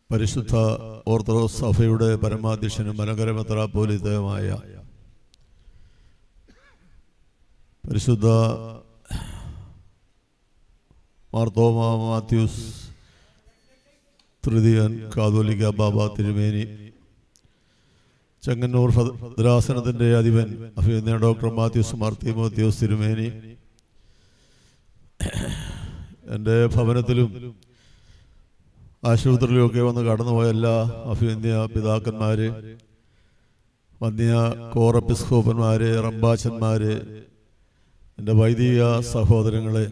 പരിശുദ്ധ ഓർത്തഡോക്സ് സഭയുടെ പരമാധ്യക്ഷനും മലങ്കര മെത്രാപ്പോലിതയുമായ പരിശുദ്ധ മാർത്തോമ മാത്യൂസ് തൃതീയൻ കാതോലിക്ക ബാബ തിരുമേനി ചെങ്ങന്നൂർ ഭദ്രാസനത്തിൻ്റെ അധിപൻ അഭിനന്ദ ഡോക്ടർ മാത്യൂസ് മാർത്തിമോത്യൂസ് തിരുമേനി എൻ്റെ ഭവനത്തിലും ആശുപത്രിയിലുമൊക്കെ വന്ന് കടന്നുപോയ എല്ലാ അഭിനന്ദ പിതാക്കന്മാര് വന്യ കോറപ്പിസ്കോപ്പന്മാര് റമ്പാച്ചന്മാര് എൻ്റെ വൈദിക സഹോദരങ്ങളെ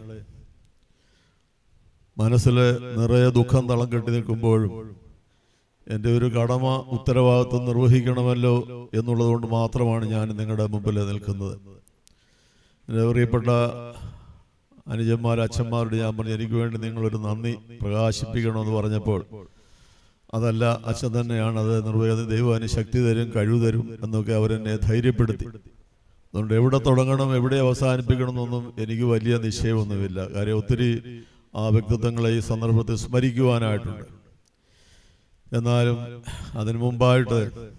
മനസ്സിൽ നിറയെ ദുഃഖം തളം കെട്ടി നിൽക്കുമ്പോഴും എൻ്റെ ഒരു കടമ ഉത്തരവാദിത്വം നിർവഹിക്കണമല്ലോ എന്നുള്ളത് കൊണ്ട് മാത്രമാണ് ഞാൻ നിങ്ങളുടെ മുമ്പിൽ നിൽക്കുന്നത് എൻ്റെ പ്രിയപ്പെട്ട അനുജന്മാർ അച്ഛന്മാരോട് ഞാൻ പറഞ്ഞു എനിക്ക് വേണ്ടി നിങ്ങളൊരു നന്ദി പ്രകാശിപ്പിക്കണമെന്ന് പറഞ്ഞപ്പോൾ അതല്ല അച്ഛൻ തന്നെയാണ് അത് നിർവഹിക്കുന്നത് ദൈവം അതിന് ശക്തി തരും കഴിവ് തരും എന്നൊക്കെ അവരെന്നെ ധൈര്യപ്പെടുത്തി അതുകൊണ്ട് എവിടെ തുടങ്ങണം എവിടെ അവസാനിപ്പിക്കണം എന്നൊന്നും എനിക്ക് വലിയ നിശ്ചയമൊന്നുമില്ല കാര്യം ഒത്തിരി ആ വ്യക്തിത്വങ്ങളെ ഈ സന്ദർഭത്തിൽ സ്മരിക്കുവാനായിട്ടുണ്ട് എന്നാലും അതിനു മുമ്പായിട്ട്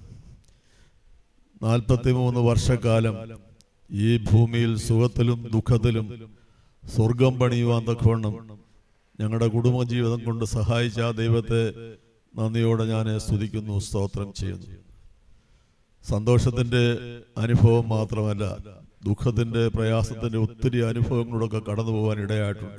നാൽപ്പത്തി മൂന്ന് വർഷക്കാലം ഈ ഭൂമിയിൽ സുഖത്തിലും ദുഃഖത്തിലും സ്വർഗം പണിയുവാൻ തക്കവണ്ണം ഞങ്ങളുടെ കുടുംബജീവിതം കൊണ്ട് സഹായിച്ച ആ ദൈവത്തെ നന്ദിയോടെ ഞാൻ സ്തുതിക്കുന്നു സ്തോത്രം ചെയ്യുന്നു സന്തോഷത്തിൻ്റെ അനുഭവം മാത്രമല്ല ദുഃഖത്തിൻ്റെ പ്രയാസത്തിൻ്റെ ഒത്തിരി അനുഭവങ്ങളൊക്കെ കടന്നു പോകാൻ ഇടയായിട്ടുണ്ട്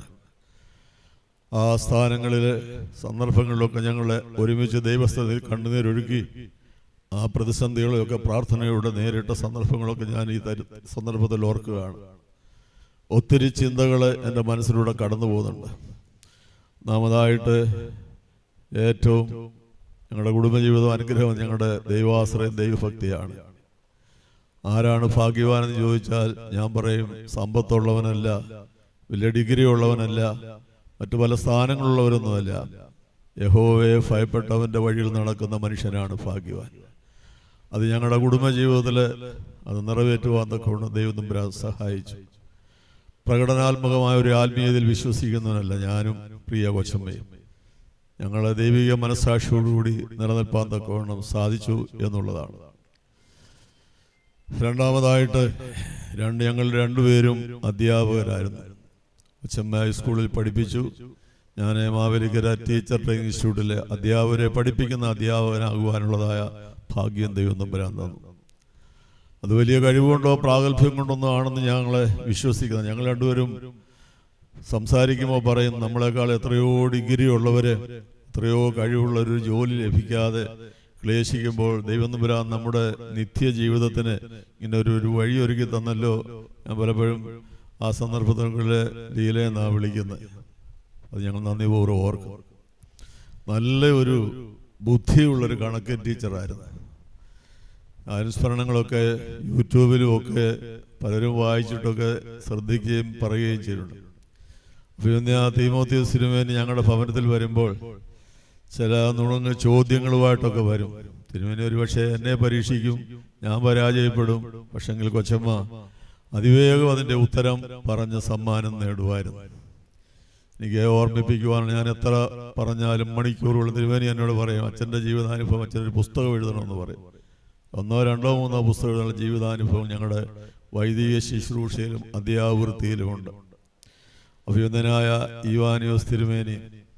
ആ സ്ഥാനങ്ങളിൽ സന്ദർഭങ്ങളിലൊക്കെ ഞങ്ങളെ ഒരുമിച്ച് ദൈവസ്ഥതയിൽ കണ്ണുനീരൊഴുക്കി ആ പ്രതിസന്ധികളെയൊക്കെ പ്രാർത്ഥനയോടെ നേരിട്ട സന്ദർഭങ്ങളൊക്കെ ഞാൻ ഈ തരു സന്ദർഭത്തിൽ ഓർക്കുകയാണ് ഒത്തിരി ചിന്തകൾ എൻ്റെ മനസ്സിലൂടെ കടന്നു പോകുന്നുണ്ട് നാമതായിട്ട് ഏറ്റവും ഞങ്ങളുടെ കുടുംബജീവിതം അനുഗ്രഹം ഞങ്ങളുടെ ദൈവാശ്രയം ദൈവഭക്തിയാണ് ആരാണ് ഭാഗ്യവാനെന്ന് ചോദിച്ചാൽ ഞാൻ പറയും സമ്പത്തുള്ളവനല്ല വലിയ ഡിഗ്രി ഉള്ളവനല്ല മറ്റു പല സ്ഥാനങ്ങളുള്ളവരൊന്നുമല്ല യഹോവയെ ഭയപ്പെട്ടവൻ്റെ വഴിയിൽ നടക്കുന്ന മനുഷ്യനാണ് ഭാഗ്യവാൻ അത് ഞങ്ങളുടെ കുടുംബജീവിതത്തിൽ അത് നിറവേറ്റുവാൻ തക്കവണ്ണം ദൈവം തമ്പുരാൻ സഹായിച്ചു പ്രകടനാത്മകമായ ഒരു ആത്മീയതയിൽ വിശ്വസിക്കുന്നവനല്ല ഞാനും പ്രിയ കൊച്ചമ്മയും ഞങ്ങളെ ദൈവിക മനസ്സാക്ഷിയോടുകൂടി നിലനിൽപ്പാൻ തക്കവണ്ണം സാധിച്ചു എന്നുള്ളതാണ് രണ്ടാമതായിട്ട് രണ്ട് ഞങ്ങൾ രണ്ടുപേരും അധ്യാപകരായിരുന്നു കൊച്ചമ്മ ഹൈസ്കൂളിൽ പഠിപ്പിച്ചു ഞാൻ മാവേലിക്കര ടീച്ചർ ട്രെയിനിങ് ഇൻസ്റ്റിറ്റ്യൂട്ടിലെ അധ്യാപകരെ പഠിപ്പിക്കുന്ന അധ്യാപകനാകുവാനുള്ളതായ ഭാഗ്യം ദൈവം തമ്പുരാൻ തന്നു അത് വലിയ കഴിവുകൊണ്ടോ പ്രാഗൽഭ്യം കൊണ്ടൊന്നും ആണെന്ന് ഞങ്ങളെ വിശ്വസിക്കുന്നത് ഞങ്ങൾ രണ്ടുപേരും സംസാരിക്കുമ്പോൾ പറയും നമ്മളെക്കാൾ എത്രയോ ഡിഗ്രി ഉള്ളവര് എത്രയോ കഴിവുള്ള ഒരു ജോലി ലഭിക്കാതെ ക്ലേശിക്കുമ്പോൾ ദൈവം തമ്പുരാൻ നമ്മുടെ നിത്യജീവിതത്തിന് ഇങ്ങനെ ഒരു ഒരു വഴി ഒരുക്കി തന്നല്ലോ ഞാൻ പലപ്പോഴും ആ സന്ദർഭങ്ങളിൽ ലീലയെന്നാണ് വിളിക്കുന്നത് അത് ഞങ്ങൾ നന്ദിപൂർവ്വം ഓർക്കും നല്ല ഒരു ബുദ്ധിയുള്ളൊരു കണക്ക് ടീച്ചറായിരുന്നു അനുസ്മരണങ്ങളൊക്കെ യൂട്യൂബിലും ഒക്കെ പലരും വായിച്ചിട്ടൊക്കെ ശ്രദ്ധിക്കുകയും പറയുകയും ചെയ്തിട്ടുണ്ട് പിന്നെ ആ തീമോത്യ സിനിമേന് ഞങ്ങളുടെ ഭവനത്തിൽ വരുമ്പോൾ ചില നുണങ്ങ് ചോദ്യങ്ങളുമായിട്ടൊക്കെ വരും തിരുമേനി ഒരു പക്ഷേ എന്നെ പരീക്ഷിക്കും ഞാൻ പരാജയപ്പെടും പക്ഷെങ്കിൽ കൊച്ചമ്മ അതിവേഗം അതിൻ്റെ ഉത്തരം പറഞ്ഞ് സമ്മാനം നേടുമായിരുന്നു എനിക്ക് ഓർമ്മിപ്പിക്കുവാൻ ഞാൻ എത്ര പറഞ്ഞാലും മണിക്കൂറുകൾ തിരുവേനി എന്നോട് പറയും അച്ഛൻ്റെ ജീവിതാനുഭവം അച്ഛനൊരു പുസ്തകം എഴുതണമെന്ന് പറയും ഒന്നോ രണ്ടോ മൂന്നോ പുസ്തകങ്ങളുടെ ജീവിതാനുഭവം ഞങ്ങളുടെ വൈദിക ശുശ്രൂഷയിലും അധ്യാവൃത്തിയിലുമുണ്ട് അഭിനന്ദനായ യുവാനിയോസ് തിരുമേനി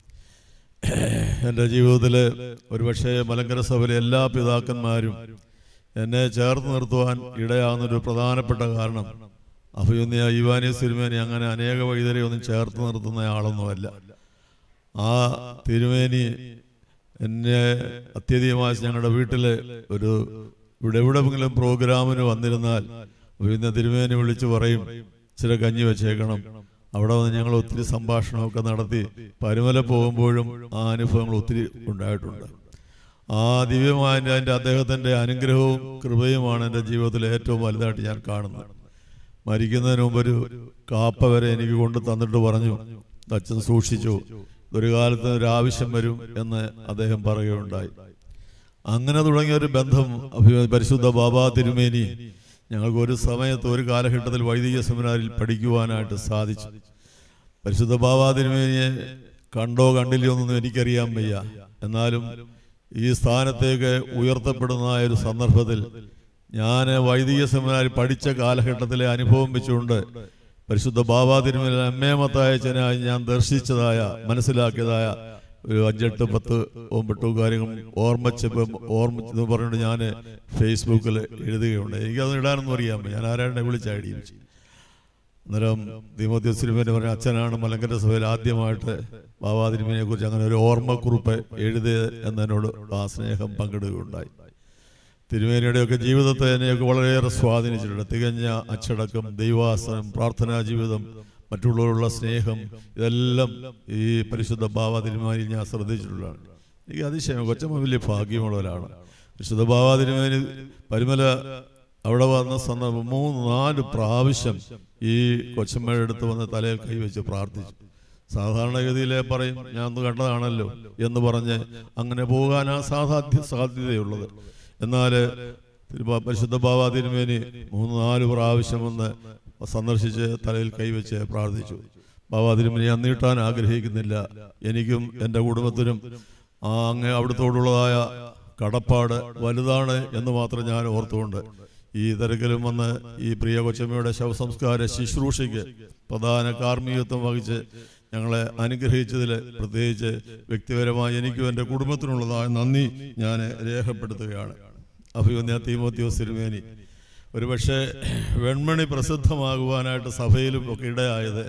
എൻ്റെ ജീവിതത്തിൽ ഒരുപക്ഷെ മലങ്കര സഭയിലെ എല്ലാ പിതാക്കന്മാരും എന്നെ ചേർത്ത് നിർത്തുവാൻ ഇടയാകുന്നൊരു പ്രധാനപ്പെട്ട കാരണം അഭിനന്ദിയ യുവാനിയോസ് തിരുമേനി അങ്ങനെ അനേക വൈദ്യരെ ഒന്നും ചേർത്ത് നിർത്തുന്ന ആളൊന്നുമല്ല ആ തിരുമേനി എന്നെ അത്യധികമായി ഞങ്ങളുടെ വീട്ടിലെ ഒരു ഇവിടെ എവിടെയെങ്കിലും പ്രോഗ്രാമിന് വന്നിരുന്നാൽ പിന്നെ തിരുമേനി വിളിച്ചു പറയും ചില കഞ്ഞി വെച്ചേക്കണം അവിടെ വന്ന് ഞങ്ങൾ ഒത്തിരി സംഭാഷണമൊക്കെ നടത്തി പരുമല പോകുമ്പോഴും ആ അനുഭവങ്ങൾ ഒത്തിരി ഉണ്ടായിട്ടുണ്ട് ആ ദിവ്യമായ എൻ്റെ അദ്ദേഹത്തിൻ്റെ അനുഗ്രഹവും കൃപയുമാണ് എൻ്റെ ജീവിതത്തിൽ ഏറ്റവും വലുതായിട്ട് ഞാൻ കാണുന്നത് മരിക്കുന്നതിന് മുമ്പ് ഒരു കാപ്പ വരെ എനിക്ക് കൊണ്ട് തന്നിട്ട് പറഞ്ഞു അച്ഛൻ സൂക്ഷിച്ചു ഒരു കാലത്ത് ഒരു ആവശ്യം വരും എന്ന് അദ്ദേഹം പറയുകയുണ്ടായി അങ്ങനെ തുടങ്ങിയ ഒരു ബന്ധം അഭി- പരിശുദ്ധ ബാബാ തിരുമേനി ഞങ്ങൾക്ക് ഒരു സമയത്ത് ഒരു കാലഘട്ടത്തിൽ വൈദിക സെമിനാരിൽ പഠിക്കുവാനായിട്ട് സാധിച്ചു പരിശുദ്ധ ബാബാ തിരുമേനിയെ കണ്ടോ കണ്ടില്ലയോ എന്നൊന്നും എനിക്കറിയാൻ വയ്യ എന്നാലും ഈ സ്ഥാനത്തേക്ക് ഉയർത്തപ്പെടുന്ന ഒരു സന്ദർഭത്തിൽ ഞാൻ വൈദിക സെമിനാരി പഠിച്ച കാലഘട്ടത്തിലെ അനുഭവം വെച്ചുകൊണ്ട് പരിശുദ്ധ ബാബാ തിരുമല അമ്മേമത്തായച്ചനായി ഞാൻ ദർശിച്ചതായ മനസ്സിലാക്കിയതായ ഒരു അഞ്ചെട്ട് പത്ത് ഒമ്പെട്ടു കാര്യങ്ങൾ ഓർമ്മിച്ചപ്പം ഓർമ്മിച്ചെന്ന് പറഞ്ഞിട്ട് ഞാൻ ഫേസ്ബുക്കിൽ എഴുതുകയുണ്ട് എനിക്കത് ഇടാനൊന്നും അറിയാൻ ഞാൻ ആരാണ്ടെ വിളിച്ച് ഐ ഡി വെച്ചു അന്നേരം തിമോത്യ സിനിമേൻ്റെ പറഞ്ഞ അച്ഛനാണ് മലങ്കര സഭയിൽ ആദ്യമായിട്ട് ബാബാ തിരുമേനിയെ കുറിച്ച് അങ്ങനെ ഒരു ഓർമ്മക്കുറിപ്പ് എഴുതിയത് എന്നതിനോട് ആ സ്നേഹം പങ്കിടുകയുണ്ടായി തിരുമേനിയുടെയൊക്കെ ജീവിതത്തെ എന്നെയൊക്കെ വളരെയേറെ സ്വാധീനിച്ചിട്ടുണ്ട് തികഞ്ഞ അച്ചടക്കം ദൈവാസനം പ്രാർത്ഥനാ ജീവിതം മറ്റുള്ളവരുള്ള സ്നേഹം ഇതെല്ലാം ഈ പരിശുദ്ധ ബാബ തിരുമേനിയിൽ ഞാൻ ശ്രദ്ധിച്ചിട്ടുള്ളതാണ് എനിക്ക് അതിശയം കൊച്ചമ്മ വലിയ ഭാഗ്യമുള്ളവരാണ് വിശുദ്ധ ബാബാ തിരുമേനി പരിമല അവിടെ വന്ന സന്ദർഭം മൂന്ന് നാല് പ്രാവശ്യം ഈ കൊച്ചമ്മയുടെ അടുത്ത് വന്ന് തലയിൽ കൈവച്ച് പ്രാർത്ഥിച്ചു സാധാരണഗതിയിലെ പറയും ഞാൻ ഒന്ന് കണ്ടതാണല്ലോ എന്ന് പറഞ്ഞ് അങ്ങനെ പോകാനാ സാധാധ്യ സാധ്യതയുള്ളത് എന്നാൽ തിരുപ്പ- പരിശുദ്ധ ബാബാ തിരുമേനി മൂന്ന് നാല് പ്രാവശ്യം വന്ന് സന്ദർശിച്ച് തലയിൽ കൈവച്ച് പ്രാർത്ഥിച്ചു ബാബാ തിരുമേനി ഞാൻ നീട്ടാൻ ആഗ്രഹിക്കുന്നില്ല എനിക്കും എൻ്റെ കുടുംബത്തിനും ആ അങ്ങ് അവിടുത്തോടുള്ളതായ കടപ്പാട് വലുതാണ് എന്ന് മാത്രം ഞാൻ ഓർത്തുകൊണ്ട് ഈ തിരക്കിലും വന്ന് ഈ പ്രിയ കൊച്ചമ്മയുടെ ശവസംസ്കാര ശുശ്രൂഷയ്ക്ക് പ്രധാന കാർമ്മികത്വം വഹിച്ച് ഞങ്ങളെ അനുഗ്രഹിച്ചതിൽ പ്രത്യേകിച്ച് വ്യക്തിപരമായി എനിക്കും എൻ്റെ കുടുംബത്തിനുള്ളതായ നന്ദി ഞാൻ രേഖപ്പെടുത്തുകയാണ് അഭിമന്യ തീമോത്യോസ് തിരുമേനി ഒരുപക്ഷെ വെൺമണി പ്രസിദ്ധമാകുവാനായിട്ട് സഭയിലും ഒക്കെ ഇടയായത്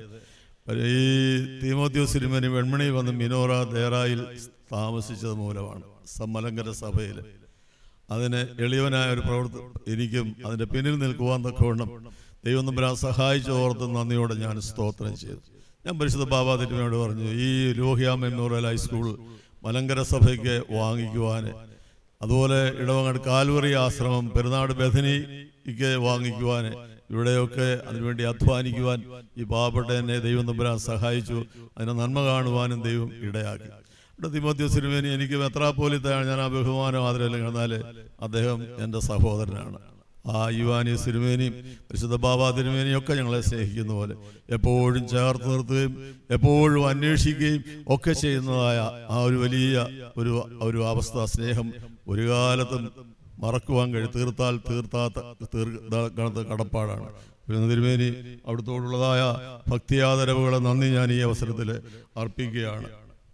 ഈ തീമോത്യോസ് തിരുമേനി വെൺമണി വന്ന് മിനോറ ദേറായിൽ താമസിച്ചത് മൂലമാണ് സമ്മലങ്കര സഭയിൽ അതിന് എളിയവനായ ഒരു പ്രവർത്തി എനിക്കും അതിൻ്റെ പിന്നിൽ നിൽക്കുവാൻ തക്കവണ്ണം ദൈവം നമ്പരാൻ സഹായിച്ചോർത്ത് നന്ദിയോടെ ഞാൻ സ്തോത്രം ചെയ്തു ഞാൻ പരിശുദ്ധ ബാബാ തിരുമയോട് പറഞ്ഞു ഈ ലോഹിയ മെമ്മോറിയൽ ഹൈസ്കൂൾ മലങ്കര സഭയ്ക്ക് വാങ്ങിക്കുവാൻ അതുപോലെ ഇടവങ്ങാട് കാൽവറി ആശ്രമം പെരുന്നാട് ബഥനിക്ക് വാങ്ങിക്കുവാൻ ഇവിടെയൊക്കെ അതിനുവേണ്ടി അധ്വാനിക്കുവാൻ ഈ പാവപ്പെട്ട എന്നെ ദൈവം തമ്പുരാൻ സഹായിച്ചു അതിനെ നന്മ കാണുവാനും ദൈവം ഇടയാക്കി ഇവിടെ തിമോത്യ സിനിമേനി എനിക്ക് മെത്രാപ്പോലിത്താണ് ഞാൻ ആ ബഹുമാനം ആദരവില്ല എന്നാൽ അദ്ദേഹം എൻ്റെ സഹോദരനാണ് ആ യുവാനി സിനിമേനിയും പരിശുദ്ധ ബാബാ തിരുമേനിയും ഒക്കെ ഞങ്ങളെ സ്നേഹിക്കുന്ന പോലെ എപ്പോഴും ചേർത്ത് നിർത്തുകയും എപ്പോഴും അന്വേഷിക്കുകയും ഒക്കെ ചെയ്യുന്നതായ ആ ഒരു വലിയ ഒരു ഒരു അവസ്ഥ സ്നേഹം ഒരു കാലത്തും മറക്കുവാൻ കഴിയും തീർത്താൽ തീർത്താത്ത തീർത്ത കടപ്പാടാണ് പിന്നെ തിരുമേനി അവിടുത്തോടുള്ളതായ ഭക്തിയാദരവുകളെ നന്ദി ഞാൻ ഈ അവസരത്തിൽ അർപ്പിക്കുകയാണ്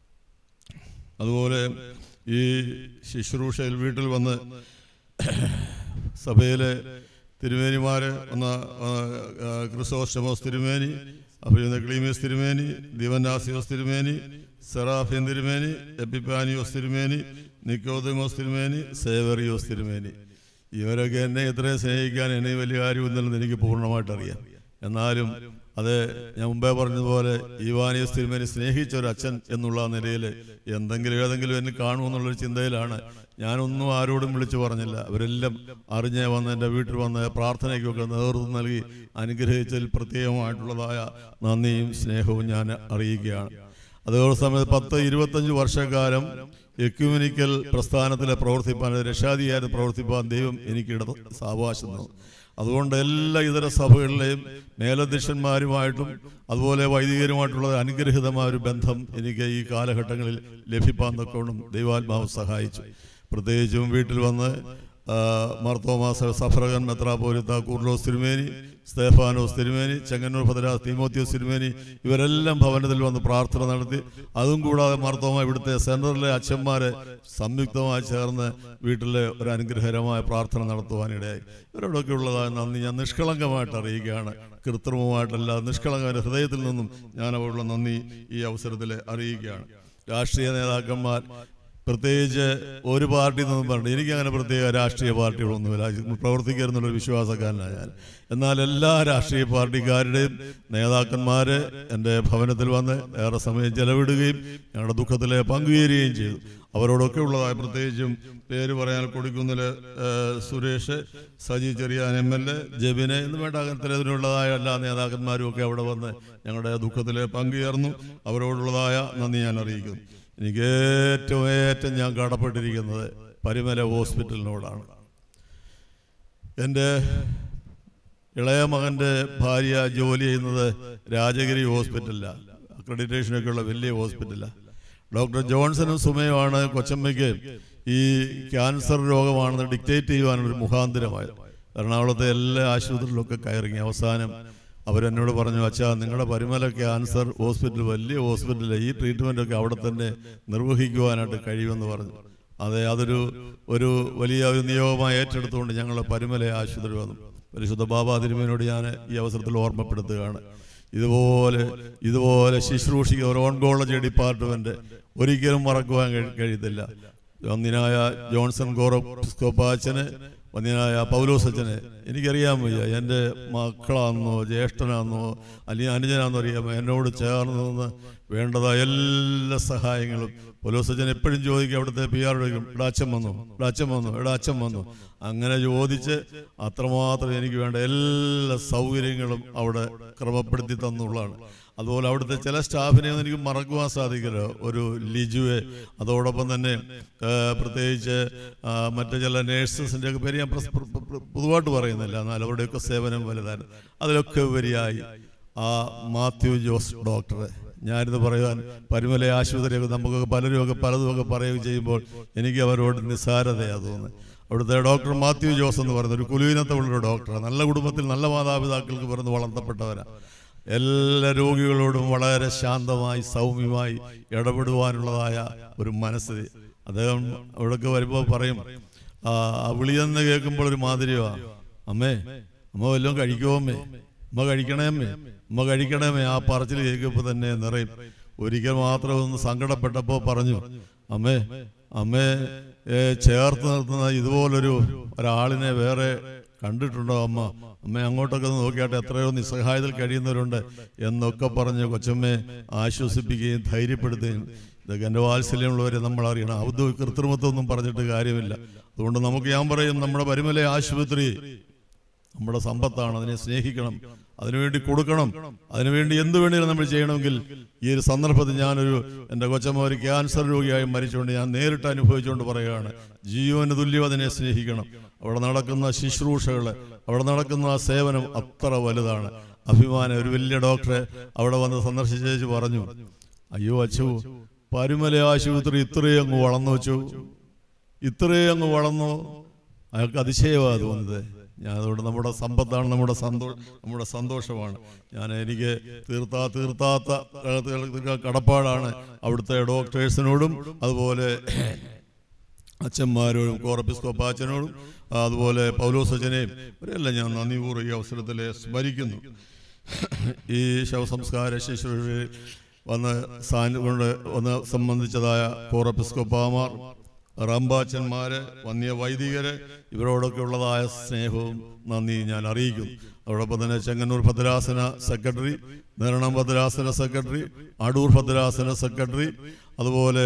അതുപോലെ ഈ ശുശ്രൂഷയിൽ വീട്ടിൽ വന്ന് സഭയിലെ തിരുമേനിമാര് എന്ന ക്രിസോസ്റ്റമോസ് തിരുമേനി അഭിനന്ദ ക്ലീമിയസ് തിരുമേനി ദിവനാസിയോസ് തിരുമേനി സെറാഫിൻ തിരുമേനി എപ്പിപ്പാനിയോസ് തിരുമേനി നിക്കോദിമോസ് തിരുമേനി സേവറിയോസ് തിരുമേനി ഇവരൊക്കെ എന്നെ ഇത്രയും സ്നേഹിക്കാൻ എന്നെ വലിയ കാര്യമൊന്നുമില്ലെന്ന് എനിക്ക് പൂർണ്ണമായിട്ട് അറിയാം എന്നാലും അത് ഞാൻ മുമ്പേ പറഞ്ഞതുപോലെ ഈവാനിയസ് തിരുമേനി സ്നേഹിച്ച ഒരു അച്ഛൻ എന്നുള്ള നിലയിൽ എന്തെങ്കിലും ഏതെങ്കിലും എന്നെ കാണുമെന്നുള്ളൊരു ചിന്തയിലാണ് ഞാനൊന്നും ആരോടും വിളിച്ചു പറഞ്ഞില്ല അവരെല്ലാം അറിഞ്ഞ് വന്ന് എൻ്റെ വീട്ടിൽ വന്ന് പ്രാർത്ഥനയ്ക്കൊക്കെ നേതൃത്വം നൽകി അനുഗ്രഹിച്ചതിൽ പ്രത്യേകമായിട്ടുള്ളതായ നന്ദിയും സ്നേഹവും ഞാൻ അറിയിക്കുകയാണ് അതേ സമയത്ത് പത്ത് ഇരുപത്തഞ്ച് വർഷക്കാലം എക്യുമിനിക്കൽ പ്രസ്ഥാനത്തിലെ പ്രവർത്തിപ്പാൻ രക്ഷാധികാരം പ്രവർത്തിപ്പാൻ ദൈവം എനിക്കിട സാവകാശം തന്നു അതുകൊണ്ട് എല്ലാ ഇതര സഭകളിലെയും മേലധ്യക്ഷന്മാരുമായിട്ടും അതുപോലെ വൈദികരുമായിട്ടുള്ള അനുഗ്രഹിതമായ ഒരു ബന്ധം എനിക്ക് ഈ കാലഘട്ടങ്ങളിൽ ലഭിപ്പാൻ തക്കോണം ദൈവാത്മാവ് സഹായിച്ചു പ്രത്യേകിച്ചും വീട്ടിൽ വന്ന് ആ, മാർത്തോമാസ സഫറകൻ മെത്രാപോലിത്ത കൂർലോസ് തിരുമേനി സ്തേഫാനോസ് തിരുമേനി ചെങ്ങന്നൂർ ഭദ്രാസ് തീമോത്യോസ് തിരുമേനി ഇവരെല്ലാം ഭവനത്തിൽ വന്ന് പ്രാർത്ഥന നടത്തി അതും കൂടാതെ മാർത്തോമ ഇവിടുത്തെ സെൻറ്ററിലെ അച്ഛന്മാരെ സംയുക്തമായി ചേർന്ന് വീട്ടിലെ ഒരു അനുഗ്രഹകരമായ പ്രാർത്ഥന നടത്തുവാനിടയായി ഇവരോടൊക്കെ ഉള്ളതായ നന്ദി ഞാൻ നിഷ്കളങ്കമായിട്ട് അറിയിക്കുകയാണ് കൃത്രിമമായിട്ടല്ല നിഷ്കളങ്ക ഹൃദയത്തിൽ നിന്നും ഞാൻ അവരുടെ നന്ദി ഈ അവസരത്തിൽ അറിയിക്കുകയാണ് രാഷ്ട്രീയ നേതാക്കന്മാർ പ്രത്യേകിച്ച് ഒരു പാർട്ടി എന്നൊന്നും പറഞ്ഞു എനിക്ക് അങ്ങനെ പ്രത്യേക രാഷ്ട്രീയ പാർട്ടികളൊന്നുമില്ല പ്രവർത്തിക്കരുന്നുള്ള വിശ്വാസക്കാരനാണ് ഞാൻ എന്നാൽ എല്ലാ രാഷ്ട്രീയ പാർട്ടിക്കാരുടെയും നേതാക്കന്മാർ എൻ്റെ ഭവനത്തിൽ വന്ന് ഏറെ സമയം ചെലവിടുകയും ഞങ്ങളുടെ ദുഃഖത്തിൽ പങ്കുചേരുകയും ചെയ്തു അവരോടൊക്കെ ഉള്ളതായ പ്രത്യേകിച്ചും പേര് പറയാൻ കൊടുക്കുന്നില് Suresh Saji Cheriyan M L A ജബിന് എന്ന് വേണ്ട അങ്ങനത്തിനുള്ളതായ എല്ലാ നേതാക്കന്മാരും ഒക്കെ അവിടെ വന്ന് ഞങ്ങളുടെ ദുഃഖത്തിൽ പങ്കുചേർന്നു അവരോടുള്ളതായ നന്ദി ഞാൻ അറിയിക്കുന്നു എനിക്ക് ഏറ്റവും ഏറ്റവും ഞാൻ കടപ്പെട്ടിരിക്കുന്നത് പരിമല ഹോസ്പിറ്റലിനോടാണ് എൻ്റെ ഇളയ മകൻ്റെ ഭാര്യ ജോലി ചെയ്യുന്നത് രാജഗിരി ഹോസ്പിറ്റലിലാണ് അക്രഡിറ്റേഷനൊക്കെ ഉള്ള വലിയ ഹോസ്പിറ്റലാണ് ഡോക്ടർ ജോൺസണും സുമയുമാണ് കൊച്ചമ്മയ്ക്ക് ഈ ക്യാൻസർ രോഗമാണെന്ന് ഡിക്റ്റേറ്റ് ചെയ്യുവാനൊരു മുഖാന്തരമായത് എറണാകുളത്തെ എല്ലാ ആശുപത്രികളിലൊക്കെ കയറിങ്ങി അവസാനം അവരെന്നോട് പറഞ്ഞു അച്ഛാ നിങ്ങളുടെ പരിമല ക്യാൻസർ ഹോസ്പിറ്റൽ വലിയ ഹോസ്പിറ്റലിൽ ഈ ട്രീറ്റ്മെൻ്റ് ഒക്കെ അവിടെ തന്നെ നിർവഹിക്കുവാനായിട്ട് കഴിയുമെന്ന് പറഞ്ഞു അതെ അതൊരു ഒരു വലിയ ഒരു നിയോഗമായി ഏറ്റെടുത്തുകൊണ്ട് ഞങ്ങൾ പരിമല ആശുപത്രി വന്നു പരിശുദ്ധ ബാബാ തിരുമേനോട് ഞാൻ ഈ അവസരത്തിൽ ഓർമ്മപ്പെടുത്തുകയാണ് ഇതുപോലെ ഇതുപോലെ ശുശ്രൂഷിക്കുന്ന ഒരു ഓൺകോളജി ഡിപ്പാർട്ട്മെന്റ് ഒരിക്കലും മറക്കുവാൻ കഴി- കഴിയത്തില്ല ഒന്നിനായ ജോൺസൺ ഗോറോസ്കോപ്പാച്ചന് ഒന്നിനായ പൗലോസച്ചന് എനിക്കറിയാൻ വയ്യ എൻ്റെ മക്കളാണെന്നോ ജ്യേഷ്ഠനാണെന്നോ അല്ലെങ്കിൽ അനുജനാണെന്നോ അറിയാമോ എന്നോട് ചേർന്ന് നിന്ന് വേണ്ടതായ എല്ലാ സഹായങ്ങളും പൗലോസച്ചൻ എപ്പോഴും ചോദിക്കും അവിടുത്തെ പി ആർ ചോദിക്കും ഇവിടെ അച്ഛൻ വന്നു ഇവിടെ അച്ഛൻ വന്നു ഇവിടെ അച്ഛൻ വന്നു അങ്ങനെ ചോദിച്ച് അത്രമാത്രം എനിക്ക് വേണ്ട എല്ലാ സൗകര്യങ്ങളും അവിടെ ക്രമപ്പെടുത്തി തന്നുള്ളതാണ് അതുപോലെ അവിടുത്തെ ചില സ്റ്റാഫിനെ ഒന്നും എനിക്ക് മറക്കുവാൻ സാധിക്കില്ല ഒരു ലിജുവെ അതോടൊപ്പം തന്നെ ആ, പ്രത്യേകിച്ച് ആ, മറ്റു ചില നേഴ്സസിൻ്റെ ഒക്കെ പേര് ഞാൻ പ്രസ്- പ്ര- പ്ര- പൊതുവായിട്ട് പറയുന്നില്ല എന്നാൽ അവരുടെയൊക്കെ സേവനം വലുതാണ് അതിലൊക്കെ ഉപരിയായി ആ മാത്യു ജോസ് ഡോക്ടറെ ഞാനിത് പറയുവാൻ പരിമല ആശുപത്രിയൊക്കെ നമുക്കൊക്കെ പലരുമൊക്കെ പലതുമൊക്കെ പറയുകയും ചെയ്യുമ്പോൾ എനിക്ക് അവരോട് നിസ്സാരതയാണ് തോന്നുന്നത് അവിടുത്തെ ഡോക്ടർ മാത്യു ജോസ് എന്ന് പറയുന്ന ഒരു കുലുവിനത്തുള്ളൊരു ഡോക്ടറാണ് നല്ല കുടുംബത്തിൽ നല്ല മാതാപിതാക്കൾക്ക് പിറന്ന് വളർത്തപ്പെട്ടവരാണ് എല്ലാ രോഗികളോടും വളരെ ശാന്തമായി സൗമ്യമായി ഇടപെടുവാനുള്ളതായ ഒരു മനസ്സ് അദ്ദേഹം അവിടേക്ക് വരുമ്പോൾ പറയും ആ ആ വിളിയെന്ന് കേൾക്കുമ്പോൾ ഒരു മാതിരിയാ അമ്മേ അമ്മ വല്ലതും കഴിക്കുമോ അമ്മേ അമ്മ കഴിക്കണേ അമ്മേ അമ്മ കഴിക്കണമേ ആ പറച്ചിൽ കേൾക്കുമ്പോൾ തന്നെ നിറയും ഒരിക്കൽ മാത്രം ഒന്ന് സങ്കടപ്പെട്ടപ്പോൾ പറഞ്ഞു അമ്മേ അമ്മേ ഏ, ചേർത്ത് നിർത്തുന്ന ഇതുപോലൊരു ഒരാളിനെ വേറെ കണ്ടിട്ടുണ്ടോ അമ്മ അമ്മ അങ്ങോട്ടൊക്കെ ഒന്ന് നോക്കിയാട്ടെ എത്രയോ നിസ്സഹായത്തിൽ കഴിയുന്നവരുണ്ട് എന്നൊക്കെ പറഞ്ഞ് കൊച്ചമ്മയെ ആശ്വസിപ്പിക്കുകയും ധൈര്യപ്പെടുത്തുകയും ഇതൊക്കെ എൻ്റെ വാത്സല്യമുള്ളവരെ നമ്മൾ അറിയണം ഔദ്യോ കൃത്രിമത്വമൊന്നും പറഞ്ഞിട്ട് കാര്യമില്ല അതുകൊണ്ട് നമുക്ക് ഞാൻ പറയും നമ്മുടെ പരിമല ആശുപത്രി നമ്മുടെ സമ്പത്താണ് അതിനെ സ്നേഹിക്കണം അതിനുവേണ്ടി കൊടുക്കണം അതിനുവേണ്ടി എന്ത് വേണമെങ്കിലും നമ്മൾ ചെയ്യണമെങ്കിൽ ഈ ഒരു സന്ദർഭത്തിൽ ഞാനൊരു എൻ്റെ കൊച്ചമ്മ ഒരു ക്യാൻസർ രോഗിയായി മരിച്ചുകൊണ്ട് ഞാൻ നേരിട്ട് അനുഭവിച്ചുകൊണ്ട് പറയുകയാണ് ജീവന് തുല്യം അതിനെ സ്നേഹിക്കണം അവിടെ നടക്കുന്ന ശുശ്രൂഷകൾ അവിടെ നടക്കുന്ന ആ സേവനം അത്ര വലുതാണ് അഭിമാനം ഒരു വലിയ ഡോക്ടറെ അവിടെ വന്ന് സന്ദർശിച്ചേച്ച് പറഞ്ഞു അയ്യോ അച്ചു പരുമല ആശുപത്രി ഇത്രയും അങ്ങ് വളർന്നു വെച്ചു ഇത്രയും അങ്ങ് വളർന്നു അയാൾക്ക് അതിശയമാണ് തോന്നുന്നത് ഞാൻ അതുകൊണ്ട് നമ്മുടെ സമ്പത്താണ് നമ്മുടെ സന്തോ നമ്മുടെ സന്തോഷമാണ് ഞാൻ എനിക്ക് തീർത്താ തീർത്താത്ത ഏഹ്, കടപ്പാടാണ് അവിടുത്തെ ഡോക്ടേഴ്സിനോടും അതുപോലെ അച്ഛന്മാരോടും കോറപ്പിസ്കോപ്പാച്ചനോടും അതുപോലെ പൗലോസച്ചനെയും ഇവരെല്ലാം ഞാൻ നന്ദിപൂർവ്വം ഈ അവസരത്തിൽ സ്മരിക്കുന്നു ഈ ശവസംസ്കാര ശുശ്രൂഷയിൽ വന്ന് സാന്നിധ്യം കൊണ്ട് വന്ന് സംബന്ധിച്ചതായ കോറപ്പിസ്കോപ്പാമാർ റംബാച്ചന്മാര് വന്യ വൈദികര് ഇവരോടൊക്കെ ഉള്ളതായ സ്നേഹവും നന്ദി ഞാൻ അറിയിക്കുന്നു അതോടൊപ്പം തന്നെ ചെങ്ങന്നൂർ ഭദ്രാസന സെക്രട്ടറി നേരണം ഭദ്രാസന സെക്രട്ടറി അടൂർ ഭദ്രാസന സെക്രട്ടറി അതുപോലെ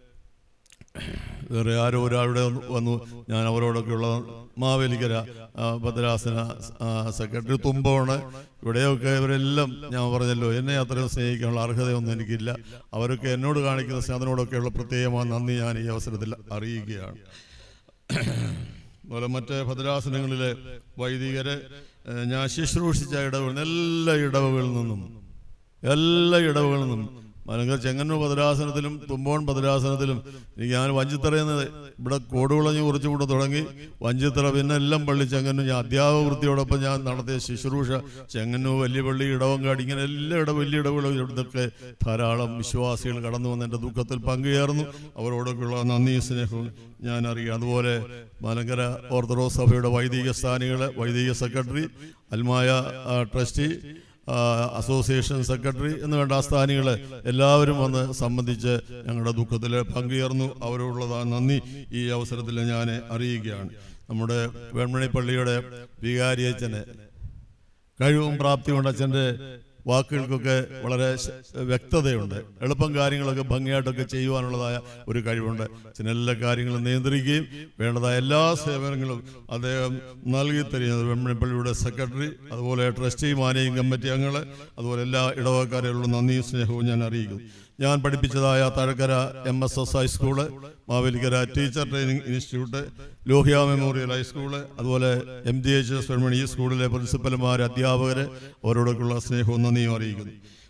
വേറെ ആരോ ഒരാളുടെ വന്നു- വന്നു ഞാൻ അവരോടൊക്കെയുള്ള മാവേലിക്കര ആ, ഭദ്രാസന ആ, സെക്രട്ടറി തുമ്പോണ് ഇവിടെയൊക്കെ ഇവരെല്ലാം ഞാൻ പറഞ്ഞല്ലോ എന്നെ അത്രയും സ്നേഹിക്കാനുള്ള അർഹതയൊന്നും എനിക്കില്ല അവരൊക്കെ എന്നോട് കാണിക്കുന്ന സ്നേഹത്തിനോടൊക്കെയുള്ള പ്രത്യേകമായ നന്ദി ഞാൻ ഈ അവസരത്തിൽ അറിയിക്കുകയാണ് അതുപോലെ മറ്റ് ഭദ്രാസനങ്ങളിലെ വൈദികരെ ഏഹ്, ഞാൻ ശുശ്രൂഷിച്ച ഇടവുകളിൽ എല്ലാ ഇടവുകളിൽ നിന്നും എല്ലാ ഇടവുകളിൽ നിന്നും മലങ്കര ചെങ്ങന്നൂർ ഭദ്രാസനത്തിലും തുമ്പോൺ ഭദ്രാസനത്തിലും എനിക്ക് ഞാൻ വഞ്ചിത്തറയിൽ നിന്ന് ഇവിടെ കോടുകുളഞ്ഞ് കുറിച്ച് കൂടെ തുടങ്ങി വഞ്ചിത്തറ പിന്നെ എല്ലാം പള്ളി ചെങ്ങന്നൂർ ഞാൻ അധ്യാപക വൃത്തിയോടൊപ്പം ഞാൻ നടത്തിയ ശുശ്രൂഷ ചെങ്ങന്നൂർ വലിയ പള്ളി ഇടവങ്കാടി ഇങ്ങനെ എല്ലാ ഇട വലിയ ഇടവുകളും ഇവിടുത്തെ ധാരാളം വിശ്വാസികൾ കടന്നു വന്ന് എൻ്റെ ദുഃഖത്തിൽ പങ്കുചേർന്നു അവരോടൊക്കെയുള്ള നന്ദി സ്നേഹവും ഞാൻ അറിയാം അതുപോലെ മലങ്കര ഓർത്തഡോക്സ് സഭയുടെ വൈദിക സ്ഥാനികൾ വൈദിക സെക്രട്ടറി അൽമായ ആ, ട്രസ്റ്റി ആ, അസോസിയേഷൻ സെക്രട്ടറി എന്ന് വേണ്ട ആ സ്ഥാനികളെ എല്ലാവരും വന്ന് സംബന്ധിച്ച് ഞങ്ങളുടെ ദുഃഖത്തിൽ പങ്കുചേർന്നു അവരോടുള്ള നന്ദി ഈ അവസരത്തിൽ ഞാൻ അറിയിക്കുകയാണ് നമ്മുടെ വെൺമണി പള്ളിയുടെ വികാരിയച്ഛന് കഴിവും പ്രാപ്തിയുണ്ട് അച്ഛൻ്റെ വാക്കുകൾക്കൊക്കെ വളരെ ശ- വ്യക്തതയുണ്ട് എളുപ്പം കാര്യങ്ങളൊക്കെ ഭംഗിയായിട്ടൊക്കെ ചെയ്യുവാനുള്ളതായ ഒരു കഴിവുണ്ട് അച്ഛൻ എല്ലാ കാര്യങ്ങളും നിയന്ത്രിക്കുകയും വേണ്ടതായ എല്ലാ സേവനങ്ങളും അദ്ദേഹം നൽകി തരുന്നത് വെമ്മണിപ്പള്ളിയുടെ സെക്രട്ടറി അതുപോലെ ട്രസ്റ്റി മാനേജിംഗ് കമ്മിറ്റി അംഗങ്ങൾ അതുപോലെ എല്ലാ ഇടവക്കാരെയുള്ള നന്ദിയും സ്നേഹവും ഞാൻ അറിയിക്കുന്നു ഞാൻ പഠിപ്പിച്ചതായ Thazhakkara M S S high school Mavelikkara teacher training institute Lohia memorial high school അതുപോലെ M G H S Venmani ഈ സ്കൂളിലെ പ്രിൻസിപ്പൽമാർ അധ്യാപകർ അവരോടൊക്കെയുള്ള സ്നേഹവും നന്ദിയും അറിയിക്കുന്നു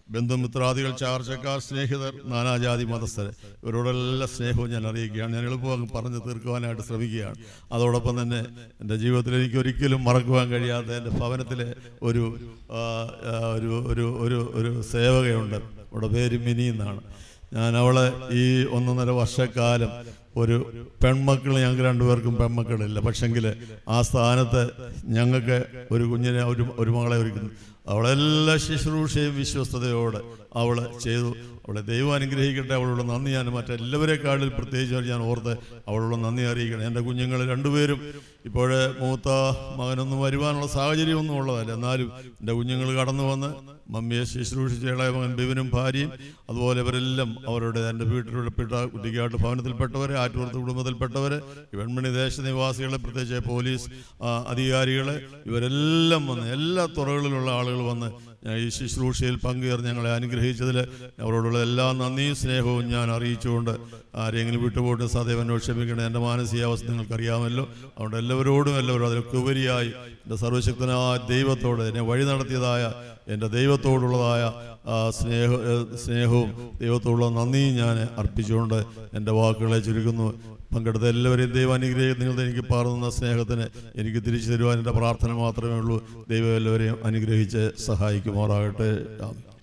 ബന്ധുമിത്രാദികൾ ചാർച്ചക്കാർ സ്നേഹിതർ നാനാജാതി മതസ്ഥർ ഇവരോടെല്ലാം സ്നേഹവും ഞാൻ അറിയിക്കുകയാണ് ഞാൻ എളുപ്പം പറഞ്ഞു തീർക്കുവാനായിട്ട് ശ്രമിക്കുകയാണ് അതോടൊപ്പം തന്നെ എൻ്റെ ജീവിതത്തിൽ എനിക്ക് ഒരിക്കലും മറക്കുവാൻ കഴിയാത്ത എൻ്റെ ഭവനത്തിലെ ഒരു ആ, ആ, ഒരു ഒരു ഒരു ഒരു സേവകയുണ്ട് അവളുടെ പേര് മിനി എന്നാണ് ഞാൻ അവളെ ഈ ഒന്നൊന്നര വർഷക്കാലം ഒരു പെൺമക്കൾ ഞങ്ങൾക്ക് രണ്ടുപേർക്കും പെൺമക്കളില്ല പക്ഷെങ്കിൽ ആ സ്ഥാനത്ത് ഞങ്ങൾക്ക് ഒരു കുഞ്ഞിനെ ഒരു ഒരു മകളെ ഒരുക്കുന്നു അവളെല്ലാ ശുശ്രൂഷയും വിശ്വസ്തയോടെ അവൾ ചെയ്തു അവളെ ദൈവം അനുഗ്രഹിക്കട്ടെ അവളുടെ നന്ദി ഞാൻ മറ്റെല്ലാവരെക്കാളിൽ പ്രത്യേകിച്ച് ഞാൻ ഓർത്ത് അവളുടെ നന്ദി അറിയിക്കണം എൻ്റെ കുഞ്ഞുങ്ങൾ രണ്ടുപേരും ഇപ്പോഴേ മൂത്ത മകനൊന്നും വരുവാനുള്ള സാഹചര്യമൊന്നും ഉള്ളതല്ല എന്നാലും എൻ്റെ കുഞ്ഞുങ്ങൾ കടന്നു വന്ന് മമ്മിയെ ശുശ്രൂഷിച്ച ഇളയ മകൻ ബിബിനും ഭാര്യയും അതുപോലെ ഇവരെല്ലാം അവരുടെ എൻ്റെ വീട്ടിൽപ്പെട്ട കുട്ടിക്കാട്ട് ഭവനത്തിൽപ്പെട്ടവരെ ആറ്റൂർത്ത് കുടുംബത്തിൽപ്പെട്ടവരെ വെൺമണി ദേശനിവാസികളെ പ്രത്യേകിച്ച് പോലീസ് ആ, അധികാരികളെ ഇവരെല്ലാം വന്ന് എല്ലാ തുറകളിലുള്ള ആളുകൾ വന്ന് ഞാൻ ഈ ശുശ്രൂഷയിൽ പങ്കുചേർന്ന് ഞങ്ങളെ അനുഗ്രഹിച്ചതിൽ അവരോടുള്ള എല്ലാ നന്ദിയും സ്നേഹവും ഞാൻ അറിയിച്ചുകൊണ്ട് ആരെങ്കിലും വിട്ടുപോയിട്ട് സദൈവനോട് ക്ഷമിക്കണേ എൻ്റെ മാനസികാവസ്ഥ നിങ്ങൾക്കറിയാമല്ലോ അതുകൊണ്ട് എല്ലാവരോടും എല്ലാവരും അതിലൊക്കെ ഉപരിയായി എൻ്റെ സർവശക്തനായ ദൈവത്തോട് എന്നെ വഴി നടത്തിയതായ എൻ്റെ ദൈവത്തോടുള്ളതായ ആ, സ്നേഹ ഏ, സ്നേഹവും ദൈവത്തോടുള്ള നന്ദിയും ഞാൻ അർപ്പിച്ചുകൊണ്ട് എൻ്റെ വാക്കുകളെ ചുരുക്കുന്നു പങ്കെടുത്ത എല്ലാവരെയും ദൈവം അനുഗ്രഹിക്കും നിങ്ങൾ എനിക്ക് പകർന്നുന്ന സ്നേഹത്തിന് എനിക്ക് തിരിച്ചു തരുവാൻ എൻ്റെ പ്രാർത്ഥന മാത്രമേ ഉള്ളൂ ദൈവം എല്ലാവരെയും അനുഗ്രഹിച്ച് സഹായിക്കുമാറാകട്ടെ ആമേൻ.